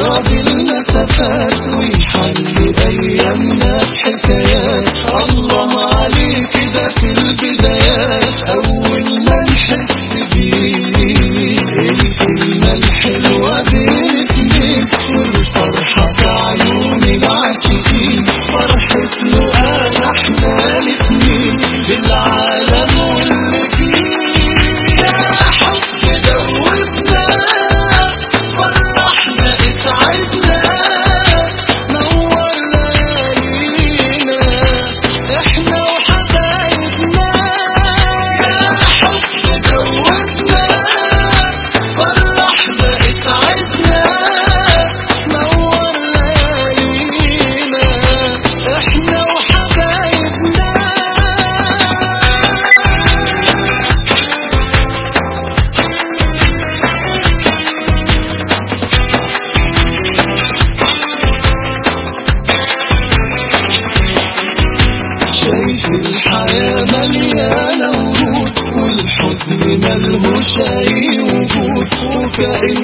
يقرب المسافات ويحلي أيامنا بحكايات الله عليك ده في البدايات أول ما نحس بيه الكلمة الحلوة بين اتنين والفرحة في عيون العاشقين فرحة لقانا احنا الاتنين بالعالم واللي فيه يا حب دوبنا فرحنا اتعبنا نورنا لينا احنا وحبايبنا يا حب دوبنا فرحنا اتعبنا نورنا لينا احنا وحبايبنا شايف الحياة مليانة ورود والحزن ملهوش أي وجود وكأن